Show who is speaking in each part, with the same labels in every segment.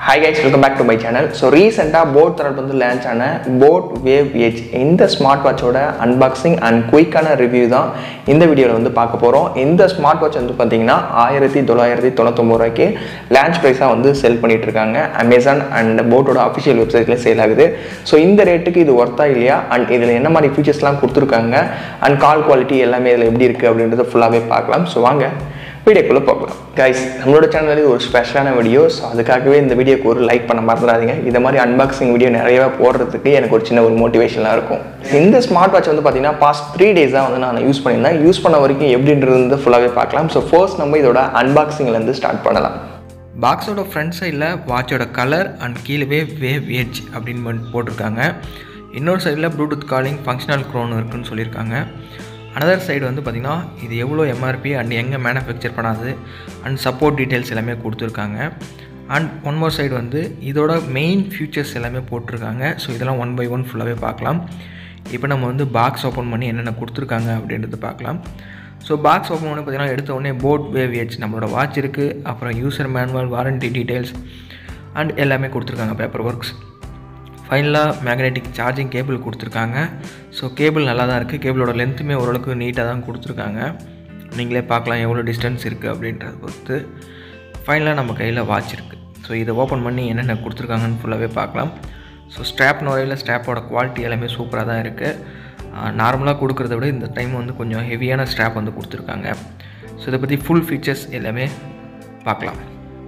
Speaker 1: hi guys welcome back to my channel so ரீசெண்டாக boAt தரப்பு வந்து லான்ச் ஆன போட் வேவ் ஏஜ் இந்த ஸ்மார்ட் வாட்சோட அன்பாக்சிங் அண்ட் குயிக்கான ரிவ்யூ தான் இந்த வீடியோவில் வந்து பார்க்க போகிறோம் இந்த ஸ்மார்ட் வாட்ச் வந்து பார்த்தீங்கன்னா ஆயிரத்தி தொள்ளாயிரத்தி தொண்ணூத்தொம்பது ரூபாய்க்கு லான்ச் ப்ரைஸாக வந்து செல் பண்ணிட்டு இருக்காங்க அமேசான் அண்ட் போட்டோட அஃபிஷியல் வெப்சைட்லேயே சேல் ஆகுது ஸோ இந்த ரேட்டுக்கு இது ஒர்த்தா இல்லையா அண்ட் இதில் என்ன மாதிரி ஃபீச்சர்ஸ்லாம் கொடுத்துருக்காங்க அண்ட் கால் குவாலிட்டி எல்லாமே இதில் எப்படி இருக்குது அப்படின்றத ஃபுல்லாகவே பார்க்கலாம் ஸோ வாங்க வீடியோக்குள்ளே பார்க்கலாம் கைஸ் நம்மளோட சேனல் இது ஒரு ஸ்பெஷலான வீடியோ ஸோ அதுக்காகவே இந்த வீடியோக்கு ஒரு லைக் பண்ண மறந்துடாதீங்க இந்த மாதிரி அன்பாக்சிங் வீடியோ நிறையவே போடுறதுக்கு எனக்கு ஒரு சின்ன ஒரு மோட்டிவேஷனாக இருக்கும் இந்த ஸ்மார்ட் வாட்ச் வந்து பார்த்தீங்கன்னா பாஸ்ட் த்ரீ டேஸாக வந்து நான் யூஸ் பண்ணியிருந்தேன் யூஸ் பண்ண வரைக்கும் எப்படின்றது வந்து ஃபுல்லாகவே பார்க்கலாம் ஸோ ஃபர்ஸ்ட் நம்ம இதோட அன்பாக்சிங்லேருந்து ஸ்டார்ட் பண்ணலாம்
Speaker 2: பாக்ஸோட ஃப்ரண்ட் சைடில் வாட்சோட கலர் அண்ட் கீழே வேவ் ஏஜ் அப்படின்னு பண்ணி போட்டிருக்காங்க இன்னொரு சைடில் ப்ளூடூத் காலிங் ஃபங்க்ஷனல் க்ரோன் இருக்குன்னு சொல்லியிருக்காங்க அனதர் சைடு வந்து பார்த்திங்கன்னா இது எவ்வளோ எம்ஆர்பி அண்ட் எங்கே மேனுஃபேக்சர் பண்ணாது அண்ட் சப்போர்ட் டீட்டெயில்ஸ் எல்லாமே கொடுத்துருக்காங்க அண்ட் ஒன் மோர் சைடு வந்து இதோட மெயின் ஃபியூச்சர்ஸ் எல்லாமே போட்டிருக்காங்க ஸோ இதெல்லாம் ஒன் பை ஒன் ஃபுல்லாகவே பார்க்கலாம் இப்போ நம்ம வந்து பாக்ஸ் ஓப்பன் பண்ணி என்னென்ன கொடுத்துருக்காங்க அப்படின்றது பார்க்கலாம் ஸோ பாக்ஸ் ஓப்பன் பண்ணி பார்த்தீங்கன்னா எடுத்த உடனே போட் வேவ் ஏஜ் நம்மளோட வாட்ச் இருக்குது அப்புறம் user manual warranty details and எல்லாமே கொடுத்துருக்காங்க பேப்பர் ஒர்க்ஸ் ஃபைனலாக மேக்னெட்டிக் சார்ஜிங் கேபிள் கொடுத்துருக்காங்க ஸோ கேபிள் நல்லா தான் இருக்குது கேபிளோட லென்த்துமே ஓரளவுக்கு நீட்டாக தான் கொடுத்துருக்காங்க நீங்களே பார்க்கலாம் எவ்வளோ டிஸ்டன்ஸ் இருக்குது அப்படின்றத பொறுத்து ஃபைனலாக நம்ம கையில் வாட்ச் இருக்குது ஸோ இதை ஓப்பன் பண்ணி என்னென்ன கொடுத்துருக்காங்கன்னு ஃபுல்லாகவே பார்க்கலாம் ஸோ ஸ்ட்ராப் நோயில் ஸ்ட்ராப்போட குவாலிட்டி எல்லாமே சூப்பராக தான் இருக்குது நார்மலாக கொடுக்குறத விட இந்த டைம் வந்து கொஞ்சம் ஹெவியான ஸ்ட்ராப் வந்து கொடுத்துருக்காங்க ஸோ இதை பற்றி ஃபுல் ஃபீச்சர்ஸ் எல்லாமே பார்க்கலாம்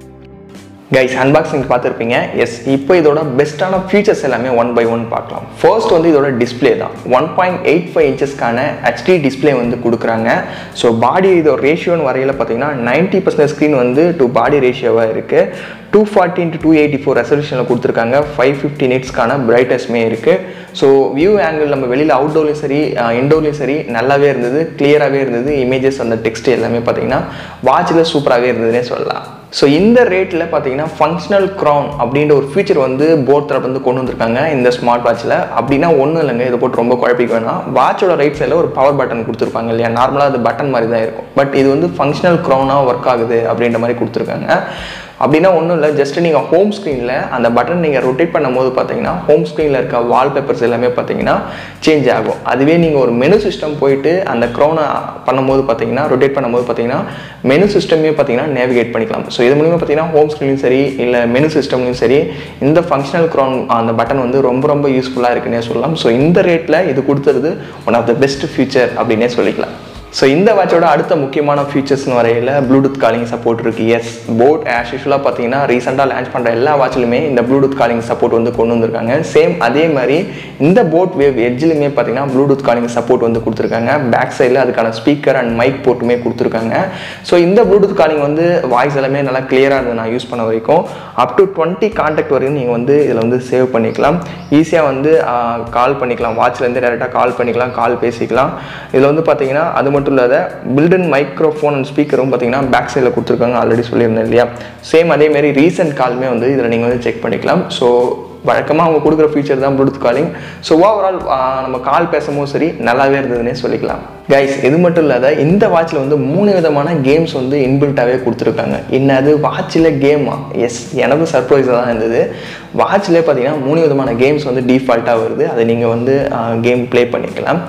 Speaker 1: கைஸ் அன்பாக்சிங் பார்த்துருப்பீங்க எஸ் இப்போ இதோட பெஸ்ட்டான ஃபீச்சர்ஸ் எல்லாமே ஒன் பை ஒன் பார்க்கலாம் ஃபர்ஸ்ட் வந்து இதோட டிஸ்பிளே தான் ஒன் பாயிண்ட் எயிட் ஃபைவ் இன்ச்சஸ்க்கான ஹெச்டி டிஸ்பிளே வந்து கொடுக்குறாங்க ஸோ பாடி இதோட ரேஷியோன்னு வரையில் பார்த்தீங்கன்னா நைன்ட்டி பர்சன்ட் ஸ்க்ரீன் வந்து டு பாடி ரேஷியோவாக இருக்குது two forty into two eighty four ரெசல்யூஷனில் கொடுத்துருக்காங்க ஃபைவ் ஃபிஃப்டி நிட்ஸ்க்கான பிரைட்னஸ்மே இருக்குது ஸோ வியூ ஆங்கிள் நம்ம வெளியில் அவுட்டோர்லேயும் சரி இன்டோர்லேயும் சரி நல்லாவே இருந்தது கிளியராகவே இருந்தது இமேஜஸ் அந்த டெக்ஸ்ட் எல்லாமே பார்த்தீங்கன்னா வாட்சில் சூப்பராகவே இருந்ததுன்னே சொல்லலாம் ஸோ இந்த ரேட்டில் பார்த்தீங்கன்னா ஃபங்க்ஷனல் க்ரௌன் அப்படின்ற ஒரு ஃபீச்சர் வந்து போட் தரப்பு வந்து கொண்டு வந்திருக்காங்க இந்த ஸ்மார்ட் வாட்சில் அப்படின்னா ஒன்றும் இல்லைங்க இதை போட்டு ரொம்ப குழப்பிக்க வேணாம் வாட்சோட ரைட் சைடில் ஒரு பவர் பட்டன் கொடுத்துருப்பாங்க இல்லையா நார்மலாக அது பட்டன் மாதிரி தான் இருக்கும் பட் இது வந்து ஃபங்க்ஷனல் க்ரௌனாக ஒர்க் ஆகுது அப்படின்ற மாதிரி கொடுத்துருக்காங்க அப்படின்னா ஒன்றும் இல்லை ஜஸ்ட் நீங்கள் ஹோம் ஸ்க்ரீனில் அந்த பட்டன் நீங்கள் ரொட்டேட் பண்ணும்போது பார்த்தீங்கன்னா ஹோம் ஸ்க்ரீனில் இருக்க வால்பேப்பர்ஸ் எல்லாமே பார்த்தீங்கன்னா சேஞ்ச் ஆகும் அதுவே நீங்கள் ஒரு மெனு சிஸ்டம் போயிட்டு அந்த க்ரௌனை பண்ணும்போது பார்த்தீங்கன்னா ரொட்டேட் பண்ணும்போது பார்த்தீங்கன்னா மெனு சிஸ்டமே பார்த்தீங்கன்னா நேவிகேட் பண்ணிக்கலாம் ஸோ இது மூலிமா பார்த்தீங்கன்னா ஹோம் ஸ்க்ரீன்லையும் சரி இல்லை மெனு சிஸ்டம்லையும் சரி இந்த ஃபங்க்ஷனல் க்ரௌன் அந்த பட்டன் வந்து ரொம்ப ரொம்ப யூஸ்ஃபுல்லாக இருக்குன்னே சொல்லலாம் ஸோ இந்த ரேட்டில் இது கொடுத்துறது one of the best future அப்படின்னே சொல்லிக்கலாம் ஸோ இந்த வாட்சோட அடுத்த முக்கியமான ஃபீச்சர்ஸ்னு வரையில் ப்ளூடூத் காலிங் சப்போர்ட் இருக்குது எஸ் போட் ஆஸ் யூஷுவலாக பார்த்தீங்கன்னா ரீசெண்டாக லான்ச் பண்ணுற எல்லா வாட்சிலுமே இந்த ப்ளூடூத் காலிங் சப்போர்ட் வந்து கொண்டு வந்திருக்காங்க சேம் அதே மாதிரி இந்த போட் வேவ் எட்ஜிலுமே பார்த்தீங்கன்னா ப்ளூடூத் காலிங் சப்போர்ட் வந்து கொடுத்துருக்காங்க பேக் சைடில் அதுக்கான ஸ்பீக்கர் அண்ட் மைக் போர்ட்டுமே கொடுத்துருக்காங்க ஸோ இந்த ப்ளூடூத் காலிங் வந்து வாய்ஸ் எல்லாமே நல்லா கிளியராக இருந்தது நான் யூஸ் பண்ண வரைக்கும் அப் டு டுவெண்ட்டி கான்டாக்ட் வரைக்கும் நீங்கள் வந்து இதில் வந்து சேவ் பண்ணிக்கலாம் ஈஸியாக வந்து கால் பண்ணிக்கலாம் வாட்ச்லேருந்து டேரெக்டாக கால் பண்ணிக்கலாம் கால் பேசிக்கலாம் இதில் வந்து பார்த்தீங்கன்னா அது மட்டும் இல்லாத பில்டன் மைக்ரோஃபோன் அண்ட் ஸ்பீக்கரும் பார்த்தீங்கன்னா பேக் சைடில் கொடுத்துருக்காங்க ஆல்ரெடி சொல்லியிருந்தேன் இல்லையா சேம் அதேமாரி ரீசெண்ட் காலுமே வந்து இதில் நீங்கள் வந்து செக் பண்ணிக்கலாம் ஸோ வழக்கமாக அவங்க கொடுக்குற ஃபீச்சர் தான் ப்ளூடூத் காலிங் ஸோ ஓவரால் நம்ம கால் பேசும்போது சரி நல்லாவே இருந்ததுன்னே சொல்லிக்கலாம் கைஸ் இது மட்டும் இல்லாத இந்த வாட்சில் வந்து மூணு விதமான கேம்ஸ் வந்து இன்பில்ட்டாகவே கொடுத்துருக்காங்க என்னது வாட்சில் கேமா எஸ் எனக்கும் சர்ப்ரைஸாக தான் இருந்தது வாட்சில் பார்த்தீங்கன்னா மூணு விதமான கேம்ஸ் வந்து டிஃபால்ட்டாக வருது அதை நீங்கள் வந்து கேம் ப்ளே பண்ணிக்கலாம்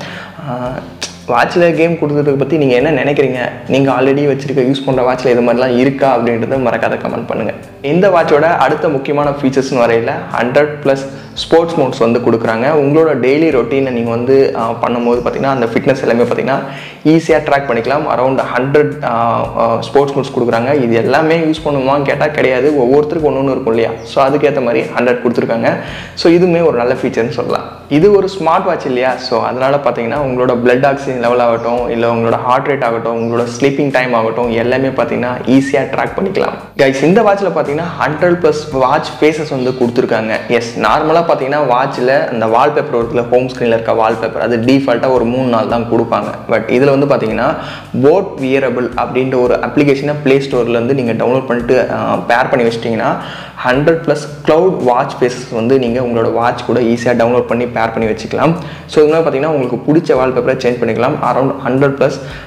Speaker 1: வாட்சில் கேம் கொடுத்ததுக்கு பற்றி நீங்கள் என்ன நினைக்கிறீங்க நீங்கள் ஆல்ரெடி வச்சுருக்க யூஸ் பண்ணுற வாட்சில் இது மாதிரிலாம் இருக்கா அப்படின்றத மறக்காத கமெண்ட் பண்ணுங்கள் இந்த வாட்சோட அடுத்த முக்கியமான ஃபீச்சர்ஸ்னு வரையில் ஹண்ட்ரட் ப்ளஸ் ஸ்போர்ட்ஸ் மோட்ஸ் வந்து கொடுக்குறாங்க உங்களோட டெய்லி ரொட்டீனை நீங்கள் வந்து பண்ணும்போது பார்த்தீங்கன்னா அந்த ஃபிட்னஸ் எல்லாமே பார்த்தீங்கன்னா ஈஸியாக ட்ராக் பண்ணிக்கலாம் அரௌண்ட் ஹண்ட்ரட் ஸ்போர்ட்ஸ் மோட்ஸ் கொடுக்குறாங்க இது எல்லாமே யூஸ் பண்ணுமான்னு கேட்டால் கிடையாது ஒவ்வொருத்தருக்கும் ஒன்று ஒன்று இருக்கும் இல்லையா ஸோ அதுக்கேற்ற மாதிரி ஹண்ட்ரட் கொடுத்துருக்காங்க ஸோ இதுவுமே ஒரு நல்ல ஃபீச்சர்னு சொல்லலாம் இது ஒரு ஸ்மார்ட் வாட்ச் இல்லையா ஸோ அதனால் பார்த்தீங்கன்னா உங்களோட பிளட் ஆக்சிஜன் லெவல் ஆகட்டும் இல்லை உங்களோட ஹார்ட் ரேட் ஆகட்டும் உங்களோட ஸ்லீப்பிங் டைம் ஆகட்டும் எல்லாமே பார்த்தீங்கன்னா ஈஸியாக ட்ராக் பண்ணிக்கலாம் கைஸ் இந்த வாட்சில் பார்த்தீங்கன்னா ஹண்ட்ரட் ப்ளஸ் வாட்ச் ஃபேஸஸ் வந்து கொடுத்துருக்காங்க எஸ் நார்மலாக பார்த்தீங்கன்னா வாட்சில் அந்த வால்பேப்பர் ஒருத்தில் ஹோம் ஸ்க்ரீனில் இருக்க வால்பேப்பர் அது டிஃபால்ட்டாக ஒரு மூணு நாள் தான் கொடுப்பாங்க பட் இதில் வந்து பார்த்தீங்கன்னா போட் வியரபிள் அப்படின்ற ஒரு அப்ளிகேஷனை ப்ளே ஸ்டோர்லேருந்து நீங்கள் டவுன்லோட் பண்ணிட்டு பேர் பண்ணி வச்சிட்டிங்கன்னா hundred plus cloud watch faces வந்து நீங்கள் உங்களோட வாட்ச் கூட ஈஸியாக டவுன்லோட் பண்ணி பேர் பண்ணி வச்சுக்கலாம் ஸோ இது மாதிரி பார்த்தீங்கன்னா உங்களுக்கு பிடிச்ச வால்பேப்பரை சேஞ்ச் பண்ணிக்கலாம் around hundred plus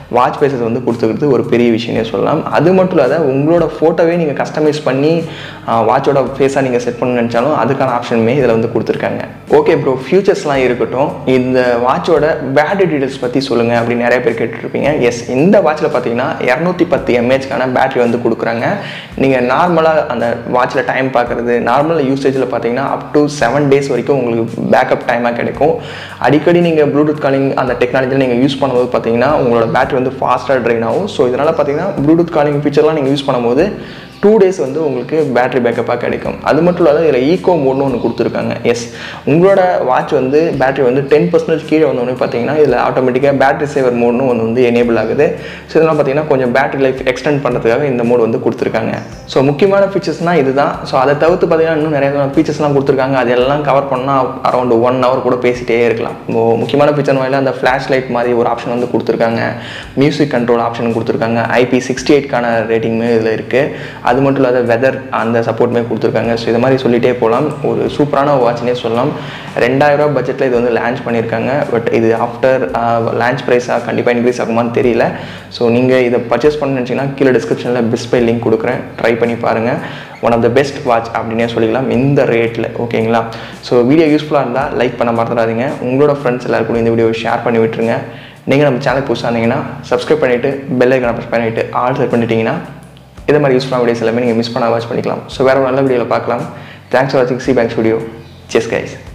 Speaker 1: watch faces வந்து கொடுத்துக்கிறது ஒரு பெரிய விஷயமே சொல்லலாம் அது மட்டும் இல்லாத உங்களோட ஃபோட்டோவே நீங்கள் கஸ்டமைஸ் பண்ணி வாட்சோட ஃபேஸாக நீங்கள் செட் பண்ணணும்னு நினச்சாலும் அதுக்கான ஆப்ஷனுமே இதில் வந்து கொடுத்துருக்காங்க ஓகே ப்ரோ ஃபியூச்சர்ஸ்லாம் இருக்கட்டும் இந்த வாட்சோட பேட்டரி டீடைல்ஸ் பற்றி சொல்லுங்கள் அப்படின்னு நிறைய பேர் கேட்டுருப்பீங்க எஸ் இந்த வாட்சில் பார்த்தீங்கன்னா இரநூத்தி பத்து எம்ஏஹெச்க்கான பேட்டரி வந்து கொடுக்குறாங்க நீங்கள் நார்மலாக அந்த வாட்சில் டைம் பார்க்குறது நார்மல் யூசேஜில் பார்த்தீங்கன்னா அப் டு செவன் டேஸ் வரைக்கும் உங்களுக்கு பேக்கப் டைமாக கிடைக்கும் அடிக்கடி நீங்கள் ப்ளூடூத் காலிங் அந்த டெக்னாலஜியில் நீங்கள் யூஸ் பண்ணும்போது பார்த்தீங்கன்னா உங்களோட பேட்டரி வந்து ஃபாஸ்ட்டாக ட்ரைன் ஆகும் ஸோ இதனால் பார்த்தீங்கன்னா ப்ளூடூத் காலிங் ஃபீச்சர்லாம் நீங்கள் யூஸ் பண்ணும்போது டூ டேஸ் வந்து உங்களுக்கு பேட்டரி பேக்கப்பாக கிடைக்கும் அது மட்டும் இல்லாத இதில் ஈகோ மோட்னு ஒன்று கொடுத்துருக்காங்க எஸ் உங்களோட வாட்ச் வந்து பேட்டரி வந்து டென் பர்சன்டேஜ் கீழே வந்தோடனே பார்த்தீங்கன்னா இதில் ஆட்டோமேட்டிக்காக பேட்டரி சேவர் மோட்னு ஒன்று வந்து எனேபிள் ஆகுது ஸோ இதெல்லாம் பார்த்தீங்கன்னா கொஞ்சம் பேட்டரி லைஃப் எக்ஸ்டெண்ட் பண்ணுறதுக்காக இந்த மோட் வந்து கொடுத்துருக்காங்க ஸோ முக்கியமான ஃபீச்சர்ஸ்னால் இதுதான் ஸோ அதை தவிர்த்து பார்த்தீங்கன்னா இன்னும் நிறைய ஃபீச்சர்ஸ்லாம் கொடுத்துருக்காங்க அதெல்லாம் கவர் பண்ணால் அரௌண்ட் ஒன் ஹவர் கூட பேசிட்டே இருக்கலாம் இப்போ முக்கியமான ஃபீச்சர் வகையில் அந்த ஃப்ளாஷ் லைட் மாதிரி ஒரு ஆப்ஷன் வந்து கொடுத்துருக்காங்க மியூசிக் கண்ட்ரோல் ஆப்ஷன் கொடுத்துருக்காங்க ஐபி சிக்ஸ்டி எயிட்கான ரேட்டிங்குமே இதில் இருக்குது அது மட்டும் இல்லாத வெதர் அந்த சப்போர்ட்டுமே கொடுத்துருக்காங்க ஸோ இது மாதிரி சொல்லிகிட்டே போகலாம் ஒரு சூப்பரான வாட்ச்னே சொல்லலாம் ரெண்டாயிரரூபா பட்ஜெட்டில் இது வந்து லான்ச் பண்ணியிருக்காங்க பட் இது ஆஃப்டர் லான்ச் ப்ரைஸாக கண்டிப்பாக இன்க்ரீஸ் ஆகுமான்னு தெரியல ஸோ நீங்கள் இதை பர்ச்சேஸ் பண்ணணும்னு நினச்சிங்கன்னா கீழே டிஸ்கிரிப்ஷனில் பிஸ்பை லிங்க் கொடுக்குறேன் ட்ரை பண்ணி பாருங்கள் one of the best watch அப்படின்னே சொல்லிக்கலாம் இந்த ரேட்டில் ஓகேங்களா ஸோ வீடியோ யூஸ்ஃபுல்லாக இருந்தால் லைக் பண்ண மறந்துடாதீங்க உங்களோட ஃப்ரெண்ட்ஸ் எல்லாருக்கும் இந்த வீடியோவை ஷேர் பண்ணி விட்டுருங்க நீங்கள் நம்ம சேனல் புதுசாக இருந்தீங்கன்னா சப்ஸ்கிரைப் பண்ணிவிட்டு பெல் ஐக்கனை ப்ரெஸ் பண்ணிவிட்டு ஆல் செட் பண்ணிட்டீங்கன்னா இதே மாதிரி யூஸ்ஃபுல்லான வீடியோஸ் எல்லாமே நீங்கள் மிஸ் பண்ண வாட்ச் பண்ணிக்கலாம் ஸோ வேறு ஒரு நல்ல வீடியோவில் பார்க்கலாம் தேங்க்ஸ் ஃபார் வாட்சிங் சி பேங்க் ஸ்டுடியோ செஸ் கைஸ்